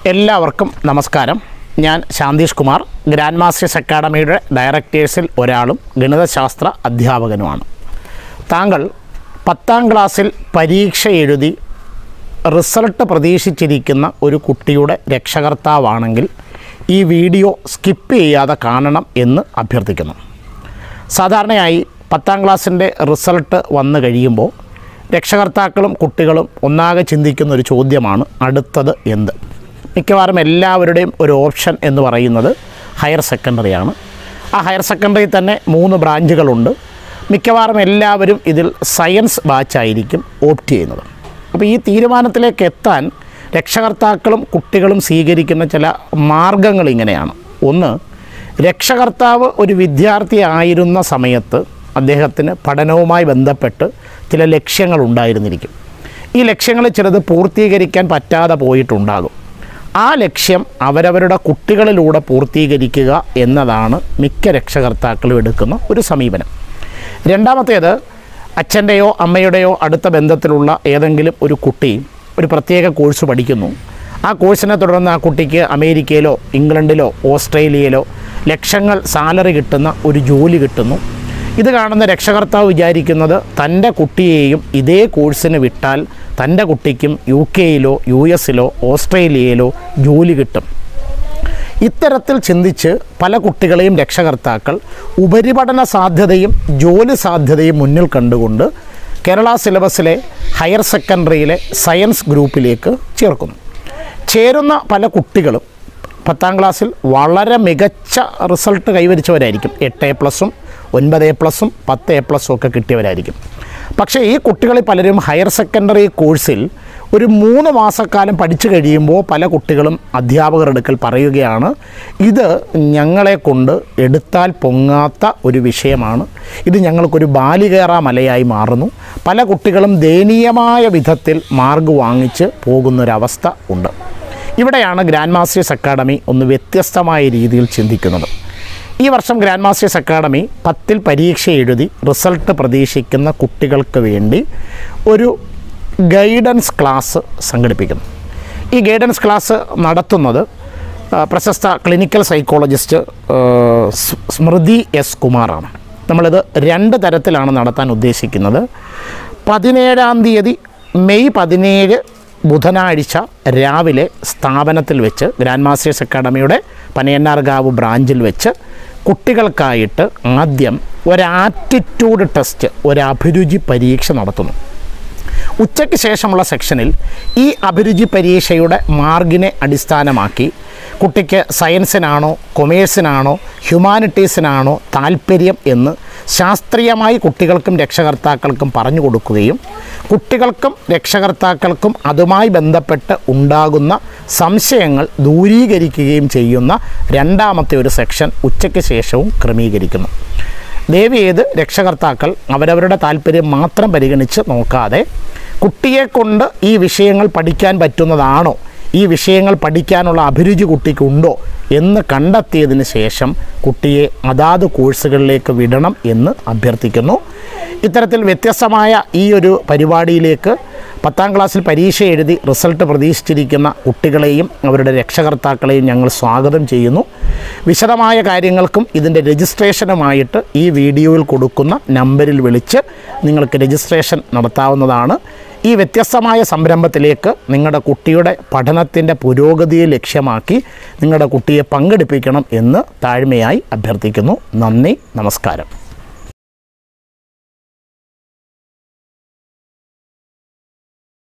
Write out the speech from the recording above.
എല്ലാവർക്കും നമസ്കാരം ഞാൻ ശാന്തീഷ് കുമാർ ഗ്രാൻഡ് മാസ്റ്റേഴ്സ് അക്കാഡമിയുടെ ഡയറക്ടേഴ്സിൽ ഒരാളും ഗണിതശാസ്ത്ര അധ്യാപകനുമാണ് താങ്കൾ പത്താം ക്ലാസ്സിൽ പരീക്ഷ എഴുതി റിസൾട്ട് പ്രതീക്ഷിച്ചിരിക്കുന്ന ഒരു കുട്ടിയുടെ രക്ഷകർത്താവാണെങ്കിൽ ഈ വീഡിയോ സ്കിപ്പ് ചെയ്യാതെ കാണണം എന്ന് അഭ്യർത്ഥിക്കുന്നു സാധാരണയായി പത്താം ക്ലാസ്സിൻ്റെ റിസൾട്ട് വന്നു കഴിയുമ്പോൾ രക്ഷകർത്താക്കളും കുട്ടികളും ഒന്നാകെ ചിന്തിക്കുന്ന ഒരു ചോദ്യമാണ് അടുത്തത് എന്ത് മിക്കവാറും എല്ലാവരുടെയും ഒരു ഓപ്ഷൻ എന്ന് പറയുന്നത് ഹയർ സെക്കൻഡറിയാണ് ആ ഹയർ സെക്കൻഡറി തന്നെ മൂന്ന് ബ്രാഞ്ചുകളുണ്ട് മിക്കവാറും എല്ലാവരും ഇതിൽ സയൻസ് ബാച്ചായിരിക്കും ഓപ്റ്റ് ചെയ്യുന്നത് അപ്പോൾ ഈ തീരുമാനത്തിലേക്ക് എത്താൻ രക്ഷകർത്താക്കളും കുട്ടികളും സ്വീകരിക്കുന്ന ചില മാർഗങ്ങൾ ഇങ്ങനെയാണ് ഒന്ന് രക്ഷകർത്താവ് ഒരു വിദ്യാർത്ഥി ആയിരുന്ന സമയത്ത് അദ്ദേഹത്തിന് പഠനവുമായി ബന്ധപ്പെട്ട് ചില ലക്ഷ്യങ്ങൾ ഉണ്ടായിരുന്നിരിക്കും ഈ ലക്ഷ്യങ്ങൾ ചിലത് പൂർത്തീകരിക്കാൻ പറ്റാതെ പോയിട്ടുണ്ടാകും ആ ലക്ഷ്യം അവരവരുടെ കുട്ടികളിലൂടെ പൂർത്തീകരിക്കുക എന്നതാണ് മിക്ക രക്ഷകർത്താക്കളും എടുക്കുന്ന ഒരു സമീപനം രണ്ടാമത്തേത് അച്ഛൻ്റെയോ അമ്മയുടെയോ അടുത്ത ബന്ധത്തിലുള്ള ഏതെങ്കിലും ഒരു കുട്ടി ഒരു പ്രത്യേക കോഴ്സ് പഠിക്കുന്നു ആ കോഴ്സിനെ തുടർന്ന് ആ കുട്ടിക്ക് അമേരിക്കയിലോ ഇംഗ്ലണ്ടിലോ ഓസ്ട്രേലിയയിലോ ലക്ഷങ്ങൾ സാലറി കിട്ടുന്ന ഒരു ജോലി കിട്ടുന്നു ഇത് കാണുന്ന രക്ഷകർത്താവ് വിചാരിക്കുന്നത് തൻ്റെ കുട്ടിയെയും ഇതേ കോഴ്സിന് വിട്ടാൽ തൻ്റെ കുട്ടിക്കും യു കെയിലോ യു എസിലോ ഓസ്ട്രേലിയയിലോ ജോലി കിട്ടും ഇത്തരത്തിൽ ചിന്തിച്ച് പല കുട്ടികളെയും രക്ഷകർത്താക്കൾ ഉപരിപഠന സാധ്യതയും ജോലി സാധ്യതയും മുന്നിൽ കണ്ടുകൊണ്ട് കേരള സിലബസിലെ ഹയർ സെക്കൻഡറിയിലെ സയൻസ് ഗ്രൂപ്പിലേക്ക് ചേർക്കുന്നു ചേരുന്ന പല കുട്ടികളും പത്താം ക്ലാസ്സിൽ വളരെ മികച്ച റിസൾട്ട് കൈവരിച്ചവരായിരിക്കും എട്ട് എ പ്ലസും ഒൻപത് എ പ്ലസും പത്ത് എ പ്ലസും ഒക്കെ കിട്ടിയവരായിരിക്കും പക്ഷേ ഈ കുട്ടികളിൽ പലരും ഹയർ സെക്കൻഡറി കോഴ്സിൽ ഒരു മൂന്ന് മാസക്കാലം പഠിച്ചു കഴിയുമ്പോൾ പല കുട്ടികളും അധ്യാപകരുടെ അടുക്കൽ പറയുകയാണ് ഇത് ഞങ്ങളെ കൊണ്ട് എടുത്താൽ പൊങ്ങാത്ത ഒരു വിഷയമാണ് ഇത് ഞങ്ങൾക്കൊരു ബാലികേറ മലയായി മാറുന്നു പല കുട്ടികളും ദയനീയമായ വിധത്തിൽ മാർക്ക് വാങ്ങിച്ച് പോകുന്നൊരവസ്ഥ ഉണ്ട് ഇവിടെയാണ് ഗ്രാൻഡ് മാസ്റ്റേഴ്സ് അക്കാഡമി ഒന്ന് വ്യത്യസ്തമായ രീതിയിൽ ചിന്തിക്കുന്നത് ഈ വർഷം ഗ്രാൻഡ് മാസ്റ്റേഴ്സ് അക്കാഡമി പത്തിൽ പരീക്ഷ എഴുതി റിസൾട്ട് പ്രതീക്ഷിക്കുന്ന കുട്ടികൾക്ക് വേണ്ടി ഒരു ഗൈഡൻസ് ക്ലാസ് സംഘടിപ്പിക്കുന്നു ഈ ഗൈഡൻസ് ക്ലാസ് നടത്തുന്നത് ആ, പ്രശസ്ത ക്ലിനിക്കൽ സൈക്കോളജിസ്റ്റ് ആ, സ്- സ്മൃതി എസ് കുമാറാണ് നമ്മളിത് രണ്ട് തരത്തിലാണ് നടത്താൻ ഉദ്ദേശിക്കുന്നത് പതിനേഴാം തീയതി മെയ് പതിനേഴ് ബുധനാഴ്ച രാവിലെ സ്ഥാപനത്തിൽ വെച്ച് ഗ്രാൻഡ് മാസ്റ്റേഴ്സ് അക്കാഡമിയുടെ പനയന്നാർകാവ് ബ്രാഞ്ചിൽ വെച്ച് കുട്ടികൾക്കായിട്ട് ആദ്യം ഒരു ആറ്റിറ്റ്യൂഡ് ടെസ്റ്റ് ഒരു അഭിരുചി പരീക്ഷ നടത്തുന്നു ഉച്ചയ്ക്ക് ശേഷമുള്ള സെക്ഷനിൽ ഈ അഭിരുചി പരീക്ഷയുടെ മാർഗിനെ അടിസ്ഥാനമാക്കി കുട്ടിക്ക് സയൻസിനാണോ കൊമേഴ്സിനാണോ ഹ്യൂമാനിറ്റീസിനാണോ താല്പര്യം എന്ന് ശാസ്ത്രീയമായി കുട്ടികൾക്കും രക്ഷകർത്താക്കൾക്കും പറഞ്ഞു കൊടുക്കുകയും കുട്ടികൾക്കും രക്ഷകർത്താക്കൾക്കും അതുമായി ബന്ധപ്പെട്ട് ഉണ്ടാകുന്ന സംശയങ്ങൾ ദൂരീകരിക്കുകയും ചെയ്യുന്ന രണ്ടാമത്തെ ഒരു സെക്ഷൻ ഉച്ചയ്ക്ക് ശേഷവും ക്രമീകരിക്കുന്നു ദയവ് ചെയ്ത് രക്ഷകർത്താക്കൾ അവരവരുടെ താല്പര്യം മാത്രം പരിഗണിച്ച് നോക്കാതെ കുട്ടിയെ കൊണ്ട് ഈ വിഷയങ്ങൾ പഠിക്കാൻ പറ്റുന്നതാണോ ഈ വിഷയങ്ങൾ പഠിക്കാനുള്ള അഭിരുചി കുട്ടിക്കുണ്ടോ എന്ന് കണ്ടെത്തിയതിന് ശേഷം കുട്ടിയെ അതാത് കോഴ്സുകളിലേക്ക് വിടണം എന്ന് അഭ്യർത്ഥിക്കുന്നു ഇത്തരത്തിൽ വ്യത്യസ്തമായ ഈ ഒരു പരിപാടിയിലേക്ക് പത്താം ക്ലാസ്സിൽ പരീക്ഷ എഴുതി റിസൾട്ട് പ്രതീക്ഷിച്ചിരിക്കുന്ന കുട്ടികളെയും അവരുടെ രക്ഷകർത്താക്കളെയും ഞങ്ങൾ സ്വാഗതം ചെയ്യുന്നു വിശദമായ കാര്യങ്ങൾക്കും ഇതിൻ്റെ രജിസ്ട്രേഷനുമായിട്ട് ഈ വീഡിയോയിൽ കൊടുക്കുന്ന നമ്പറിൽ വിളിച്ച് നിങ്ങൾക്ക് രജിസ്ട്രേഷൻ നടത്താവുന്നതാണ് ഈ വ്യത്യസ്തമായ സംരംഭത്തിലേക്ക് നിങ്ങളുടെ കുട്ടിയുടെ പഠനത്തിൻ്റെ പുരോഗതിയെ ലക്ഷ്യമാക്കി നിങ്ങളുടെ കുട്ടിയെ പങ്കെടുപ്പിക്കണം എന്ന് താഴ്മയായി അഭ്യർത്ഥിക്കുന്നു നന്ദി നമസ്കാരം